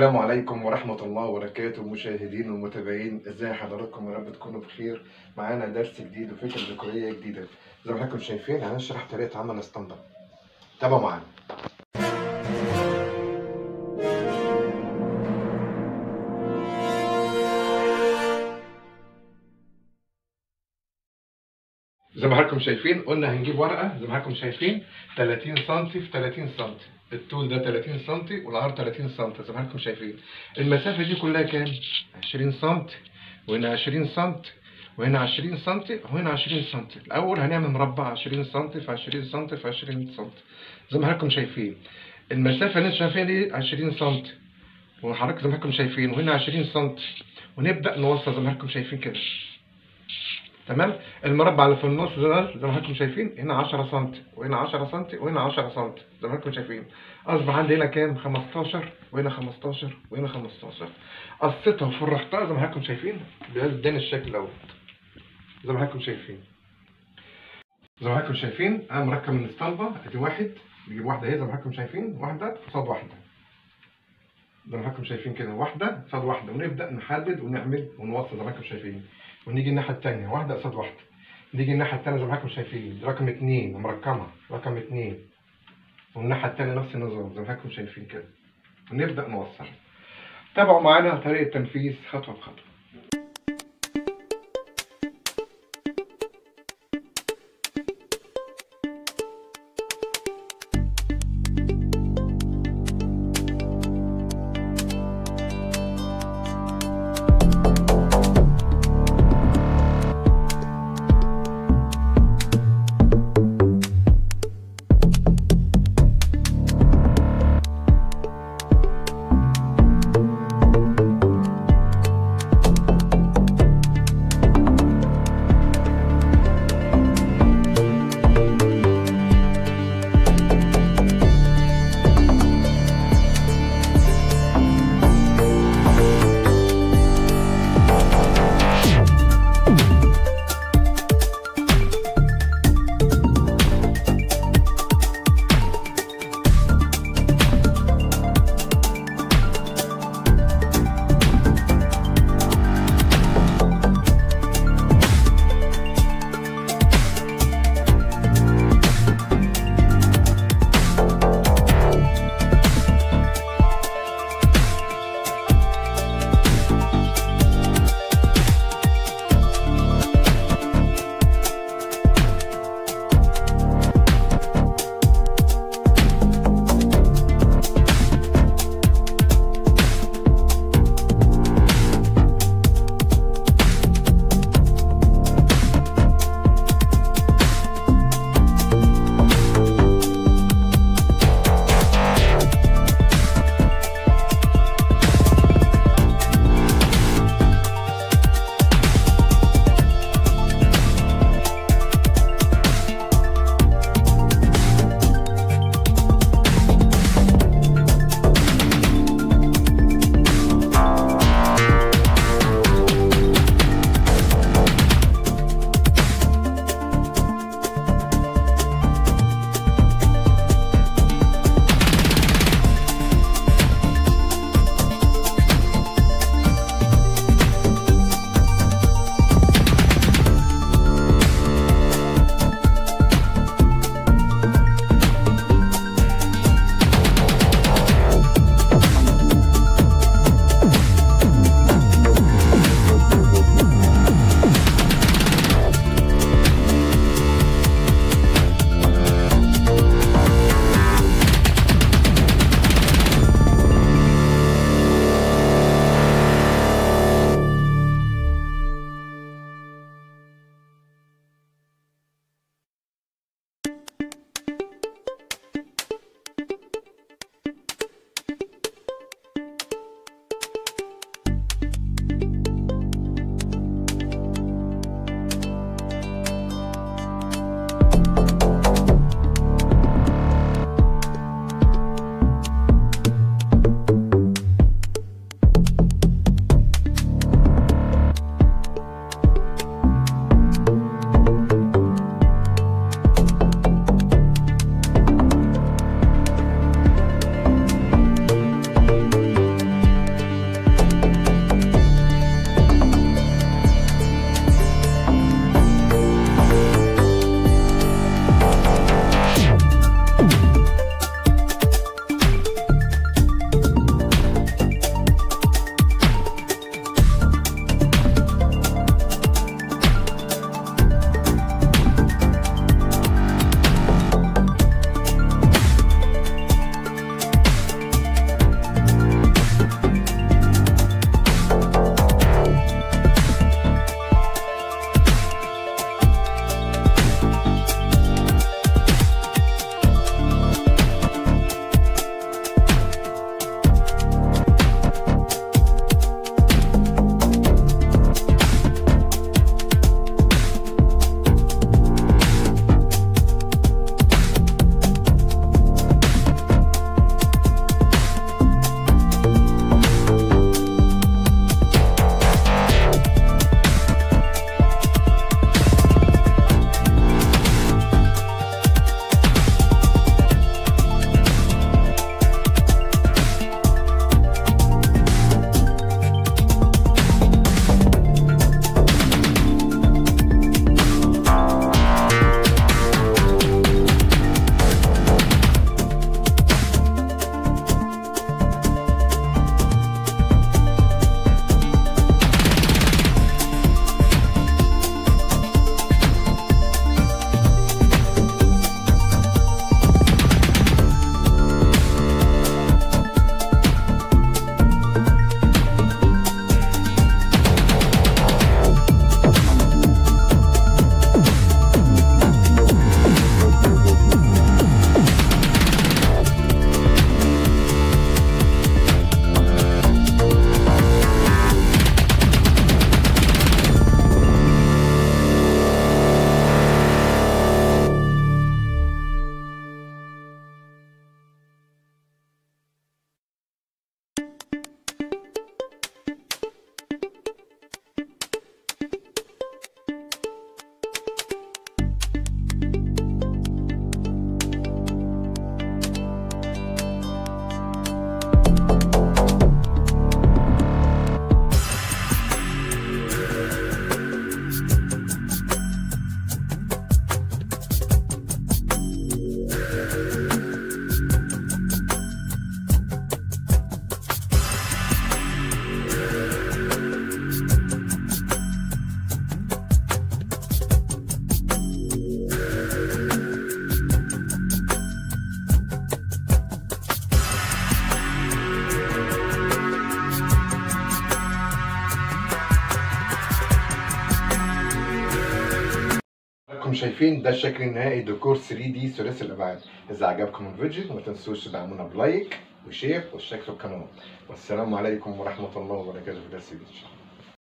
السلام عليكم ورحمة الله وبركاته مشاهدين ومتابعين ازاي حضراتكم يا رب تكونوا بخير معانا درس جديد وفكرة ديكورية جديدة زي ما حضراتكم شايفين هنشرح طريقة عمل اسطمبة تابعوا معانا زي ما حضراتكم شايفين قلنا هنجيب ورقة زي ما حضراتكم شايفين 30 سم في 30 سم الطول ده 30 سم والعرض 30 سم زي ما حضراتكم شايفين المسافة دي كلها كام؟ 20 سم وهنا 20 سم وهنا 20 سم وهنا 20 سم الأول هنعمل مربع 20 سم في 20 سم في 20 سم زي ما حضراتكم شايفين المسافة اللي انتوا شايفينها دي 20 سم وحضرتك زي ما حضراتكم شايفين وهنا 20 سم ونبدأ نوصل زي ما حضراتكم شايفين كده تمام المربع اللي في النص ده زي ما حضراتكم شايفين هنا 10 سم وهنا 10 سم وهنا 10 سم زي ما حضراتكم شايفين اصبح عندي هنا كام 15 وهنا 15 وهنا 15 قصيتها وفرحتها زي ما حضراتكم شايفين اداني الشكل دوت زي ما حضراتكم شايفين زي ما حضراتكم شايفين انا مركب من الاسطمبه ادي واحد نجيب واحده اهي زي ما حضراتكم شايفين واحده قصاد واحده زي ما حضراتكم شايفين كده واحده قصاد واحده ونبدا نحدد ونعمل ونوصل زي ما حضراتكم شايفين ونيجي الناحيه الثانيه واحده قصاد واحده نيجي الناحيه الثانيه زي ما حضراتكم شايفين رقم اثنين مرقمه رقم اثنين والناحيه الثانيه نفس النظام زي ما حضراتكم شايفين كده ونبدا نوصل تابعوا معانا طريقه تنفيذ خطوه بخطوه شايفين ده الشكل النهائي ديكور 3 دي ثلاثي الابعاد اذا عجبكم الفيديو ما تنسوش تدعمونا بلايك وشير واشترك في القناه والسلام عليكم ورحمه الله وبركاته في درس جديد